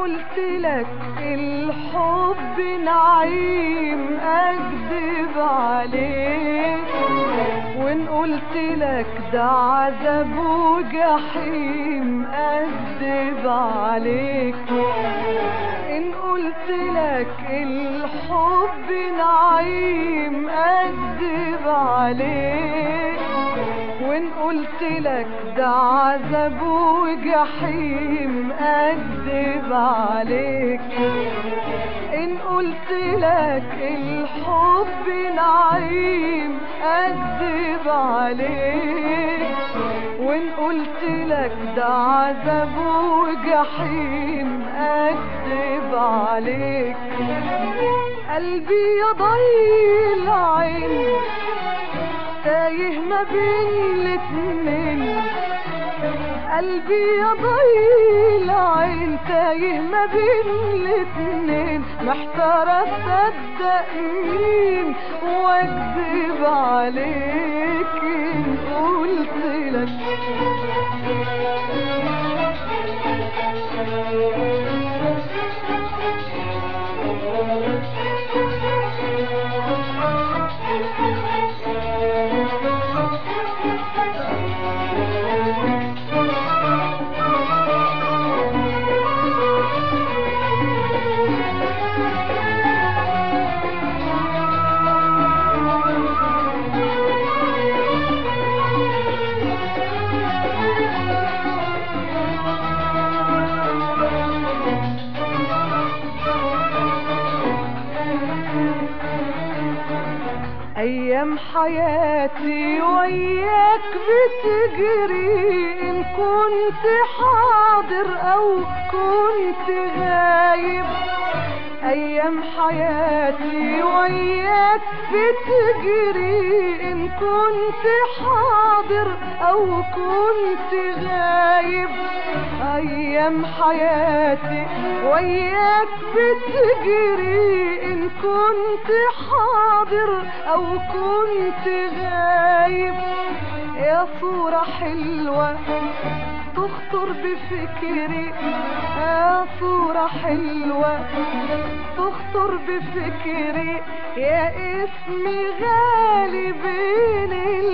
قلت لك الحب نعيم اكذب عليك وان قلت لك ده عذاب وجحيم اكذب عليك ان قلت لك الحب نعيم اكذب عليك وان قلت لك ده عذاب وجحيم اكذب عليك ان قلت لك الحب نعيم اكذب عليك وان قلت لك ده عذاب وجحيم اكذب عليك قلبي يا ضيل عين تايه ما بين الاتنين قلبي يا ضيل عين تايه ما بين الاتنين محتارة اصدق مين واكذب عليك ان قلت لك ايام حياتي وياك بتجري ان كنت حاضر او كنت غايب ايام حياتي وياك بتجري ان كنت حاضر او كنت غايب ايام حياتي وياك بتجري ان كنت حاضر او كنت غايب يا صورة حلوة تخطر بفكري يا صورة حلوة تخطر بفكري يا اسمي غالي بين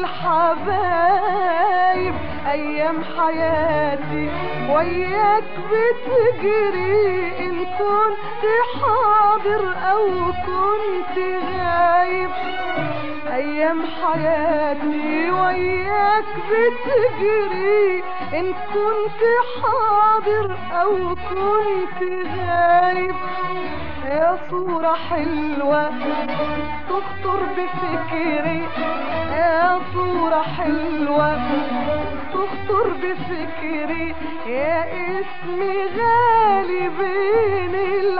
الحبايب ايام حياتي وياك بتجري ان كنت حاضر او كنت غايب ايام حياتي وياك بتجري ان كنت حاضر او كنت غايب يا صورة حلوة تخطر بفكري يا صورة حلوة تخطر بفكري يا اسمي غالي بين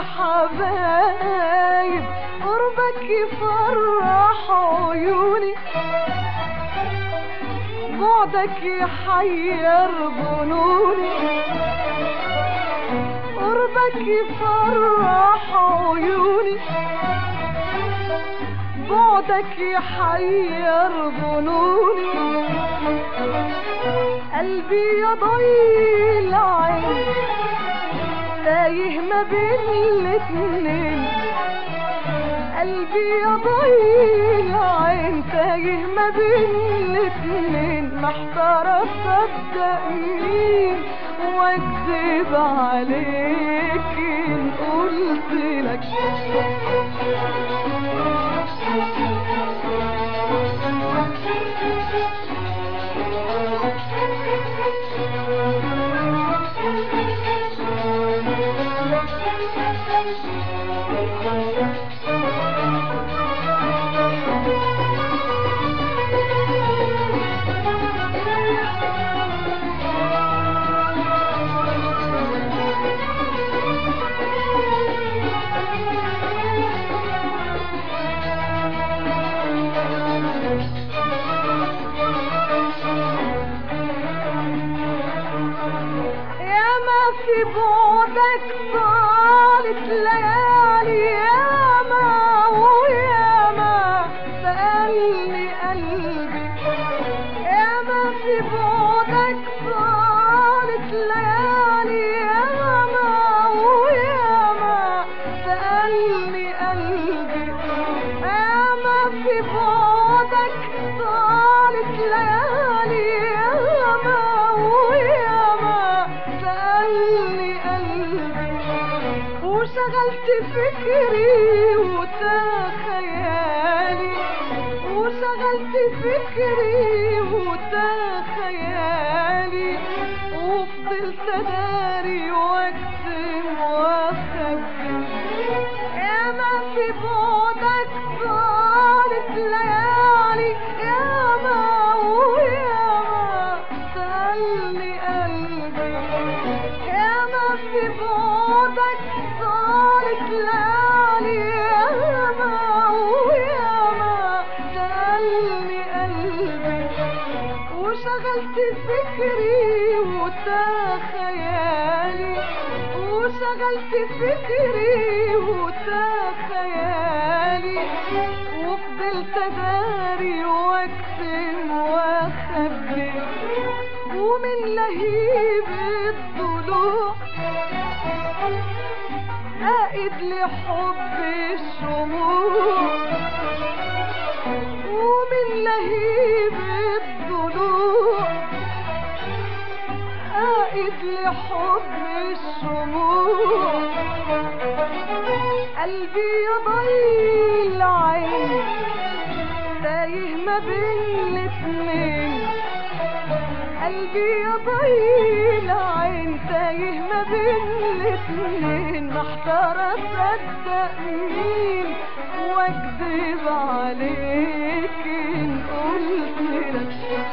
الحبايب قربك يفرح عيوني بعدك يحير ظنوني قربك يفرح عيوني بعدك يحير ظنوني قلبي يا ضيل عين تايه ما بين الاتنين قلبي يا ضيل عين تايه ما بين الاتنين محتارة اصدق مين واكذب عليك ان قلت لك يا ما في بعدك طالت ليالي يا ما ويا ما سألني قلبي يا ما في بعدك طالت ليالي يا ما ويا وشغلت فكري وتخيالي وشغلت فكري وتخيالي وفضلت اداري واكتم واخبي يا ما في بعدك طالت ليالي يا ما ويا ما سألني قلبي يا ما في بعدك طالت ليالي يا ما ويا ما سألني قلبي وشغلت فكري وتخيالي وشغلت فكري وتخيالي وفضلت اداري واكتم واخبي ومن لهيب الضلوع قائد لحب الشموع ومن لهيب الضلوع قائد لحب الشموع قلبي يضيل عين تايه ما بين الاتنين قلبي يضيل عين تايه ما بين الاتنين محتارة اصدق مين واكذب عليك ان قلت لك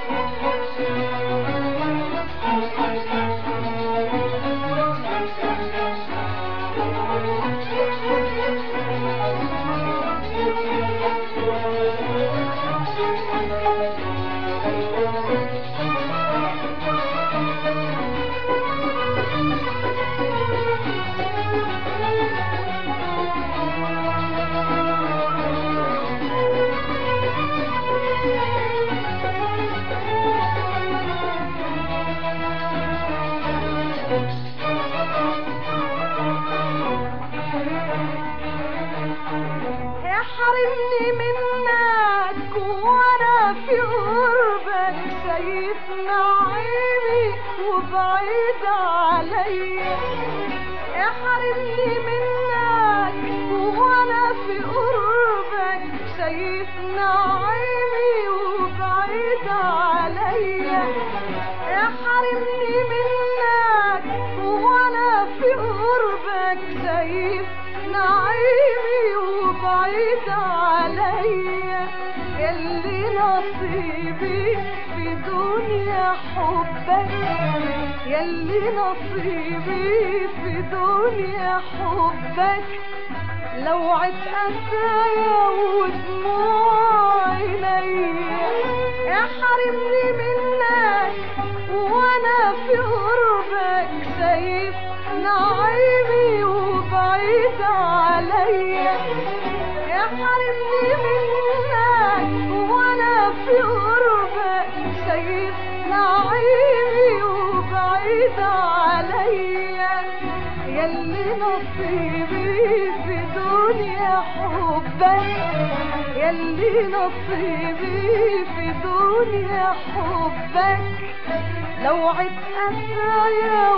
يا حرمني منك وانا في قربك شايف نعيمي وبعيد عليا يا حرمني منك وانا في قربك شايف نعيمي وبعيد عليا يا حرمني منك وانا في قربك شايف نعيمي وبعيد عليا يلي نصيبي في دنيا حبك يلي نصيبي في دنيا حبك لوعة أسايا ودموع عينيا يا حرمني منك وانا في قربك شايف نعيمي وبعيد عليا يا حرمني منك وانا في قربك شايف نعيمي وبعيد عليا يلي نصيبي في دنيا حبك يلي نصيبي في دنيا حبك لوعة أسايا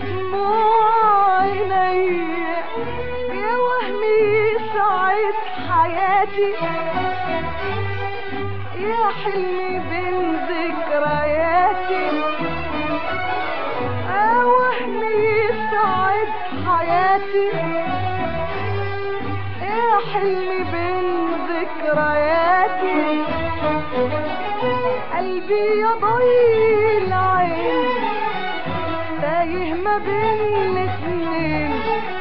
ودموع عينيا يا وهمي سعد حياتي يا حلمي بين ذكرياتي يا وهمي سعد حياتي يا حلمي بين ذكرياتي قلبي يا ضيل عين تايه ما بين الاتنين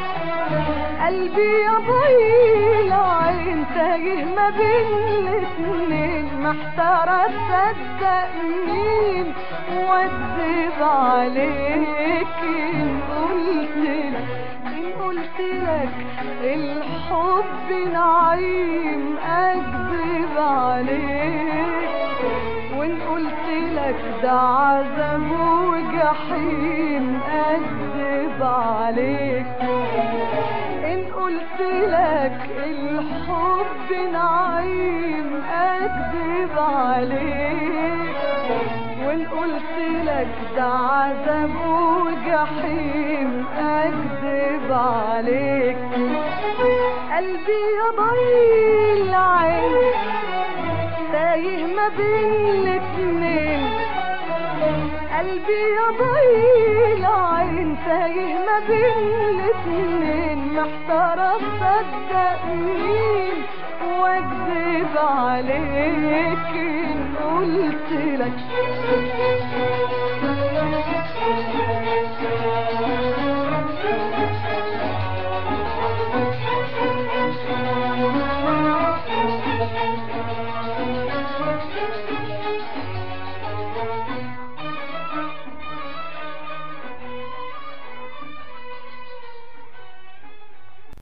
قلبي يا ضيل عين تايه ما بين الاتنين محتارة تصدق مين واكذب عليك ان قلت لك ان قلت لك الحب نعيم اكذب عليك وان قلت لك ده عذاب وجحيم اكذب عليك ان قلت لك الحب نعيم اكذب عليك وان قلت لك ده عذاب وجحيم اكذب عليك قلبي يا ضي العين تايه ما بين الاتنين قلبي يا ضي العين تايه ما بين الاتنين محتارة اصدق مين واكذب عليك إن قلت لك